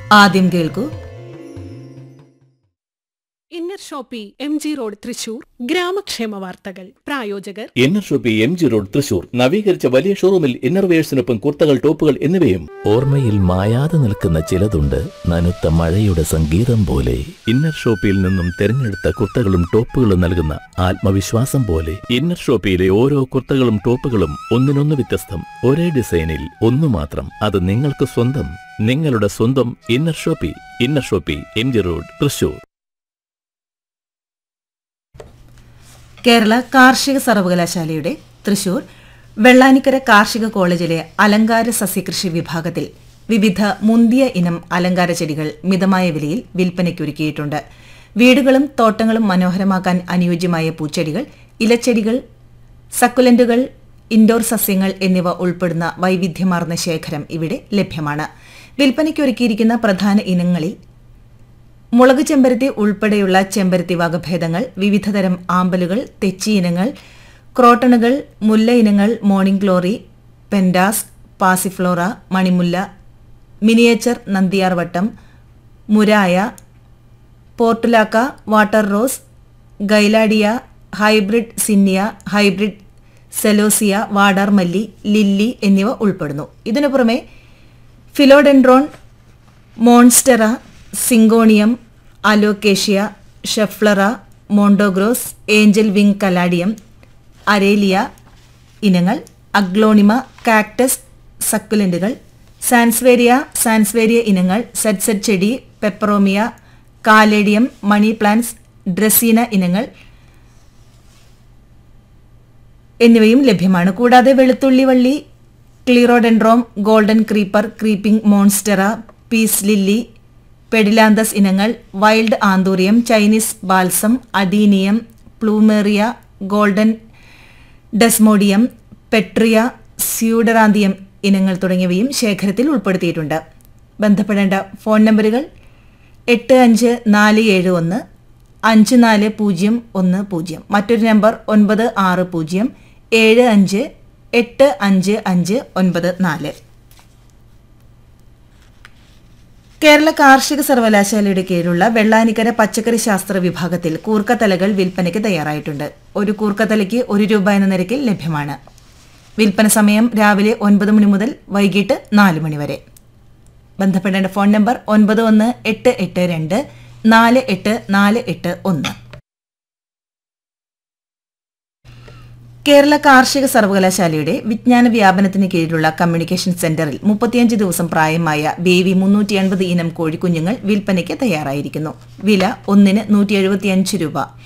ആദ്യം കേൾക്കൂ inner shoppe M G road Thrissur ഗ്രാമക്ഷേമ വാർത്തകൾ പ്രായോജകർ inner shoppe M G road Thrissur നവീകരിച്ച വലിയ ഷോറൂമിൽ ഇന്നർവേഴ്സിനൊപ്പം കുർത്തകൾ ടോപ്പുകൾ എന്നിവയും ഓർമ്മയിൽ മായാതെ നിൽക്കുന്ന ചിലതുണ്ട് നനുത്ത മഴയുടെ സംഗീതം പോലെ ഇന്നർ ഷോപ്പിയിൽ നിന്നും തിരഞ്ഞെടുത്ത കുർത്തകളും ടോപ്പുകളും നൽകുന്ന ആത്മവിശ്വാസം പോലെ ഇന്നർ ഷോപ്പിയിലെ ഓരോ കുർത്തകളും ടോപ്പുകളും ഒന്നിനൊന്ന് വ്യത്യസ്തം ഒരേ ഡിസൈനിൽ ഒന്നു മാത്രം അത് നിങ്ങൾക്ക് സ്വന്തം നിങ്ങളുടെ സ്വന്തം inner shoppe inner shoppe M G road Thrissur Kerala കാർഷിക സർവകലാശാലയുടെ തൃശൂർ വെള്ളാനിക്കര കാർഷിക കോളേജിലെ അലങ്കാര സസ്യകൃഷി വിഭാഗത്തിൽ വിവിധ മുന്തിയ ഇനം അലങ്കാര ചെടികൾ മിതമായ വിലയിൽ വിൽപ്പനയ്ക്കൊരുക്കിയിട്ടുണ്ട് വീടുകളും തോട്ടങ്ങളും മനോഹരമാക്കാൻ അനുയോജ്യമായ പൂച്ചെടികൾ ഇലച്ചെടികൾ സക്കുലന്റുകൾ ഇൻഡോർ സസ്യങ്ങൾ എന്നിവ ഉൾപ്പെടുന്ന വൈവിധ്യമാർന്ന ശേഖരം ഇവിടെ ലഭ്യമാണ് വിൽപ്പനയ്ക്കൊരുക്കിയിരിക്കുന്ന പ്രധാന ഇനങ്ങളിൽ മുളക് ചെമ്പരത്തി ഉൾപ്പെടെയുള്ള ചെമ്പരത്തി വകഭേദങ്ങൾ വിവിധതരം ആമ്പലുകൾ തെച്ചി ഇനങ്ങൾ ക്രോട്ടണുകൾ മുല്ല ഇനങ്ങൾ മോർണിംഗ് ഗ്ലോറി പെൻഡാസ് പാസിഫ്ലോറ മണിമുല്ല മിനിയേച്ചർ നന്ദിയാർവട്ടം murraya portulaca water rose gaillardia hybrid zinnia hybrid celosia വാടാർ മല്ലി ലില്ലി എന്നിവ ഉൾപ്പെടുന്നു ഇതിനു പുറമെ philodendron monstera syngonium alocasia schefflera mondo grass angel wing caladium aralia ഇനങ്ങൾ അഗ്ലോണിമ കാക്ടസ് സക്കുലന്റുകൾ സാൻസ്വേരിയ സാൻസ്വേരിയ ഇനങ്ങൾ സെറ്റ്സെറ്റ് ചെടി peperomia caladium money plants dracaena ഇനങ്ങൾ എന്നിവയും ലഭ്യമാണ് കൂടാതെ വെളുത്തുള്ളി വള്ളി clerodendrum golden creeper creeping monstera peace lily pedilanthus ഇനങ്ങൾ wild anthurium Chinese balsam adenium plumeria golden desmodium petrea pseuderanthemum ഇനങ്ങൾ തുടങ്ങിയവയും ശേഖരത്തിൽ ഉൾപ്പെടുത്തിയിട്ടുണ്ട് ബന്ധപ്പെടേണ്ട ഫോൺ നമ്പറുകൾ എട്ട് അഞ്ച് നാല് ഏഴ് ഒന്ന് അഞ്ച് നാല് പൂജ്യം ഒന്ന് പൂജ്യം മറ്റൊരു നമ്പർ ഒൻപത് ആറ് പൂജ്യം ഏഴ് അഞ്ച് എട്ട് അഞ്ച് അഞ്ച് ഒൻപത് നാല് കേരള കാർഷിക സർവകലാശാലയുടെ കീഴിലുള്ള വെള്ളാനിക്കര പച്ചക്കറി ശാസ്ത്ര വിഭാഗത്തിൽ കൂർക്കത്തലകൾ വിൽപ്പനയ്ക്ക് തയ്യാറായിട്ടുണ്ട് ഒരു കൂർക്കത്തലയ്ക്ക് ഒരു രൂപ എന്ന നിരക്കിൽ ലഭ്യമാണ് വിൽപ്പന സമയം രാവിലെ ഒൻപത് മണി മുതൽ വൈകിട്ട് നാല് മണി വരെ ബന്ധപ്പെടേണ്ട ഫോൺ നമ്പർ ഒൻപത് ഒന്ന് എട്ട് എട്ട് രണ്ട് നാല് എട്ട് നാല് എട്ട് ഒന്ന് കേരള കാർഷിക സർവകലാശാലയുടെ വിജ്ഞാന വ്യാപനത്തിന് കീഴിലുള്ള കമ്മ്യൂണിക്കേഷൻ സെന്ററിൽ മുപ്പത്തിയഞ്ച് ദിവസം പ്രായമായ ബേവി മുന്നൂറ്റി എൺപത് ഇനം കോഴിക്കുഞ്ഞുങ്ങൾ വിൽപ്പനയ്ക്ക് തയ്യാറായിരിക്കുന്നു വില ഒന്നിന് നൂറ്റി എഴുപത്തിയഞ്ച് രൂപ